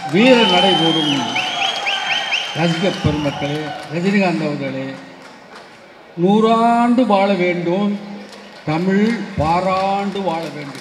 வீர நடைபோடும் ரசிக பெருமக்களே ரஜினிகாந்த் அவர்களே நூறாண்டு வாழ வேண்டும் தமிழ் பாராண்டு வாழ வேண்டும்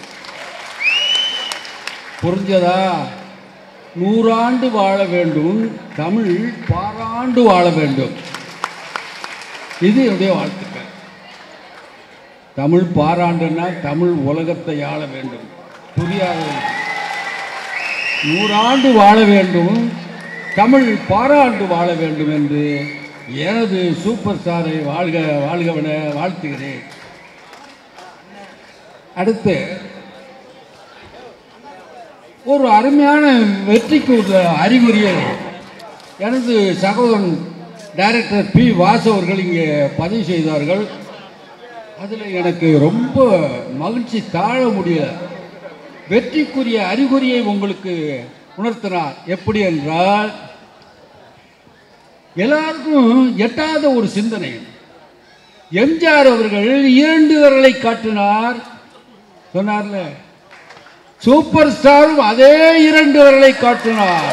புரிஞ்சதா நூறாண்டு வாழ வேண்டும் தமிழ் பாராண்டு வாழ வேண்டும் இது என்னுடைய வாழ்த்துக்கள் தமிழ் பாராண்டுன்னா தமிழ் உலகத்தை ஆள வேண்டும் புரியாதவர்கள் நூறாண்டு வாழ வேண்டும் தமிழ் பாராண்டு வாழ வேண்டும் என்று எனது சூப்பர் ஸ்டாரை வாழ்க வாழ்கவன வாழ்த்துகிறேன் அடுத்து ஒரு அருமையான வெற்றிக்கு ஒரு அறிகுறியை எனது சகோதரன் டைரக்டர் பி வாசு அவர்கள் இங்கே பதிவு செய்தார்கள் அதில் எனக்கு ரொம்ப மகிழ்ச்சி தாழ முடியல வெற்றிக்குரிய அறிகுறியை உங்களுக்கு உணர்த்தினார் எப்படி என்றால் எல்லாருக்கும் எட்டாத ஒரு சிந்தனை எம்ஜிஆர் அவர்கள் இரண்டு விரலை காட்டினார் சொன்னார்ல சூப்பர் ஸ்டாரும் அதே இரண்டு விரலை காட்டினார்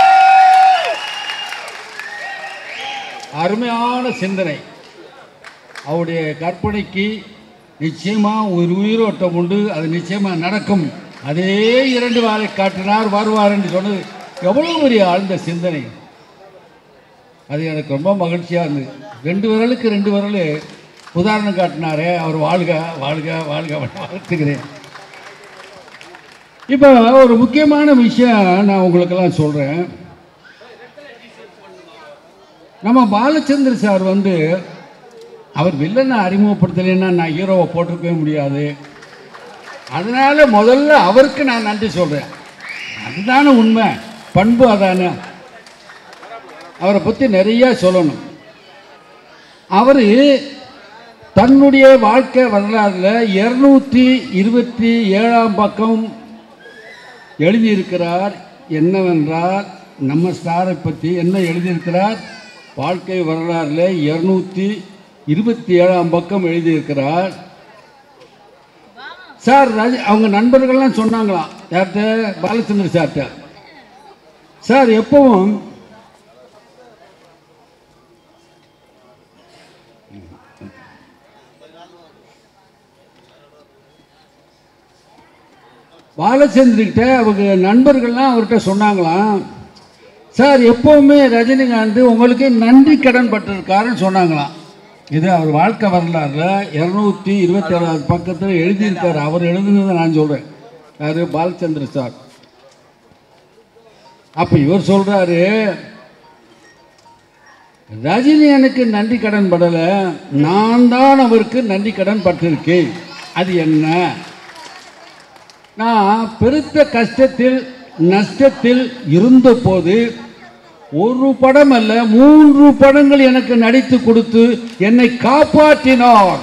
அருமையான சிந்தனை அவருடைய கற்பனைக்கு நிச்சயமா ஒரு உயிரோட்டம் உண்டு அது நிச்சயமா நடக்கும் அதே இரண்டு வாரை காட்டினார் வருவார் என்று சொன்னது எவ்வளவு பெரிய ஆழ்ந்த சிந்தனை அது எனக்கு ரொம்ப மகிழ்ச்சியாக இருந்தது ரெண்டு விரலுக்கு ரெண்டு விரல் உதாரணம் காட்டினாரே அவர் வாழ்க வாழ்க வாழ்க வாழ்த்துக்கிறேன் இப்போ ஒரு முக்கியமான விஷயம் நான் உங்களுக்கெல்லாம் சொல்கிறேன் நம்ம பாலச்சந்திர சார் வந்து அவர் வில்லனை அறிமுகப்படுத்தலைன்னா நான் ஹீரோவை போட்டிருக்கவே முடியாது அதனால முதல்ல அவருக்கு நான் நன்றி சொல்கிறேன் அதுதானே உண்மை பண்பு அதானே அவரை பற்றி நிறைய சொல்லணும் அவர் தன்னுடைய வாழ்க்கை வரலாறுல இருநூற்றி இருபத்தி ஏழாம் பக்கம் எழுதியிருக்கிறார் என்னவென்றால் நம்ம ஸ்டாரை பற்றி என்ன எழுதியிருக்கிறார் வாழ்க்கை வரலாறுல இருநூற்றி இருபத்தி ஏழாம் பக்கம் எழுதியிருக்கிறார் சார் ராஜ அவங்க நண்பர்கள்லாம் சொன்னாங்களாம் யார்கிட்ட பாலச்சந்திர சார்கிட்ட சார் எப்பவும் பாலச்சந்திரகிட்ட அவங்க நண்பர்கள்லாம் அவர்கிட்ட சொன்னாங்களாம் சார் எப்போவுமே ரஜினிகாந்த் உங்களுக்கு நன்றி கடன் பட்டிருக்காருன்னு சொன்னாங்களாம் இது அவர் வாழ்க்கை வரலாறுல இரநூத்தி இருபத்தி ஏழாவது பக்கத்தில் எழுதியிருக்காரு அவர் எழுதுனதை நான் சொல்கிறேன் யாரு பாலச்சந்திர சார் அப்போ இவர் சொல்கிறாரு ரஜினி எனக்கு நன்றி கடன் படலை நான் தான் அவருக்கு நன்றி கடன் பட்டிருக்கேன் அது என்ன நான் பெருத்த கஷ்டத்தில் நஷ்டத்தில் இருந்தபோது ஒரு படம் அல்ல மூன்று படங்கள் எனக்கு நடித்து கொடுத்து என்னை காப்பாற்றினார்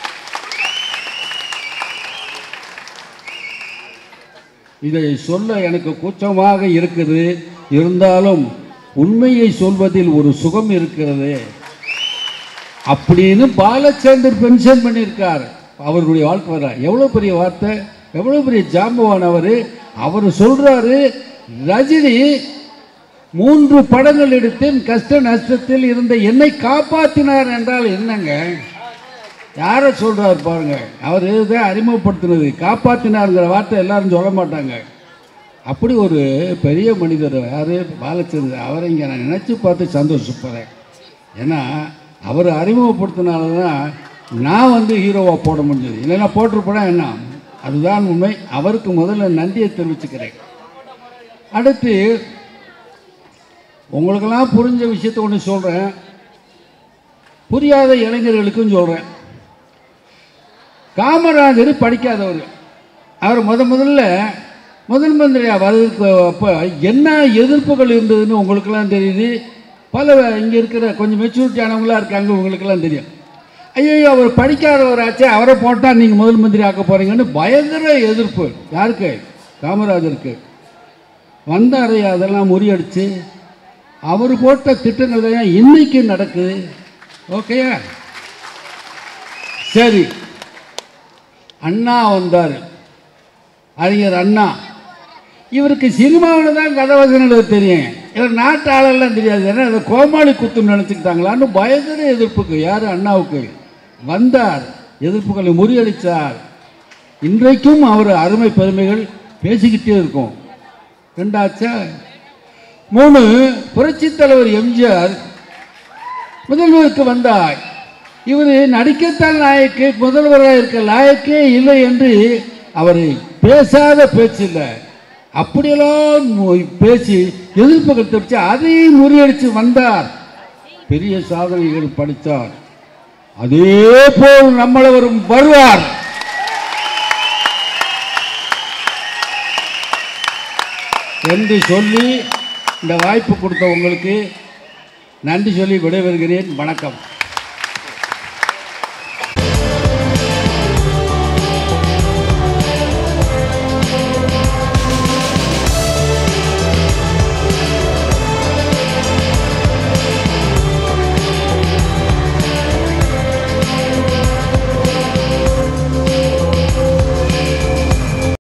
இதை சொல்ல எனக்கு கூச்சமாக இருக்குது இருந்தாலும் உண்மையை சொல்வதில் ஒரு சுகம் இருக்கிறது அப்படின்னு பாலச்சந்தர் பென்ஷன் பண்ணியிருக்கார் அவருடைய வாழ்க்கை வர எவ்வளோ பெரிய வார்த்தை எவ்வளோ பெரிய ஜாம்பவான் அவர் அவர் சொல்றாரு ரஜினி மூன்று படங்கள் எடுத்தேன் கஷ்ட நஷ்டத்தில் இருந்த என்னை காப்பாற்றினார் என்றால் என்னங்க யாரை சொல்றாரு பாருங்க அவர் தான் அறிமுகப்படுத்தினது காப்பாற்றினாருங்கிற வார்த்தை எல்லாரும் சொல்ல மாட்டாங்க அப்படி ஒரு பெரிய மனிதர் யார் பாலச்சந்திரன் அவரை இங்கே நான் நினச்சி பார்த்து சந்தோஷப்படுறேன் ஏன்னா அவர் அறிமுகப்படுத்தினால தான் நான் வந்து ஹீரோவாக போட முடிஞ்சது இல்லைன்னா போட்டிருப்பேனா என்ன அதுதான் உண்மை அவருக்கு முதல்ல நன்றியை தெரிவிச்சுக்கிறேன் அடுத்து உங்களுக்கெல்லாம் புரிஞ்ச விஷயத்த ஒன்று சொல்கிறேன் புரியாத இளைஞர்களுக்கும் சொல்கிறேன் காமராஜர் படிக்காதவர் அவர் முத முதல்ல முதல் மந்திரியாக வர்றதுக்கு அப்போ என்ன எதிர்ப்புகள் இருந்ததுன்னு உங்களுக்கெல்லாம் தெரியுது பல இங்கே இருக்கிற கொஞ்சம் மெச்சூரிட்டி ஆனவங்களாம் இருக்காங்க உங்களுக்கெல்லாம் தெரியும் ஐயோ அவர் படிக்காதவராச்சே அவரை போட்டால் நீங்கள் முதல் மந்திரி ஆக்க போகிறீங்கன்னு பயங்கர எதிர்ப்பு யாருக்கு காமராஜருக்கு வந்தாரு அதெல்லாம் முறியடிச்சு அவர் போட்ட திட்டங்கள் தான் இன்னைக்கு நடக்குது ஓகேயா சரி அண்ணா வந்தார் அறிஞர் அண்ணா இவருக்கு சினிமாவில் தான் கதவசனங்கள் தெரியும் இவர் நாட்டு ஆளெல்லாம் தெரியாது ஏன்னா அதை கோமாளி குத்துன்னு நினச்சிக்கிட்டாங்களான்னு பயங்கர எதிர்ப்புக்கு யார் அண்ணாவுக்கு வந்தார் எதிர்ப்புகளை முறியடித்தார் இன்றைக்கும் அவர் அருமை பெருமைகள் பேசிக்கிட்டே இருக்கும் ரெண்டாச்சா மூணு புரட்சித் தலைவர் எம்ஜிஆர் முதல்வருக்கு வந்தார் இவர் நடிக்கத்தான் லாயக்கு முதல்வராக இருக்க லாயக்கே இல்லை என்று அவர் பேசாத பேச்சு இல்லை அப்படியெல்லாம் மு- பேசி எதிர்ப்புகள் தெரிவித்து அதையும் முறியடித்து வந்தார் பெரிய சாதனைகள் படித்தார் அதே போல் நம்மளவரும் வருவார் என்று சொல்லி இந்த வாய்ப்பு கொடுத்த உங்களுக்கு நன்றி சொல்லி விடைபெறுகிறேன் வணக்கம்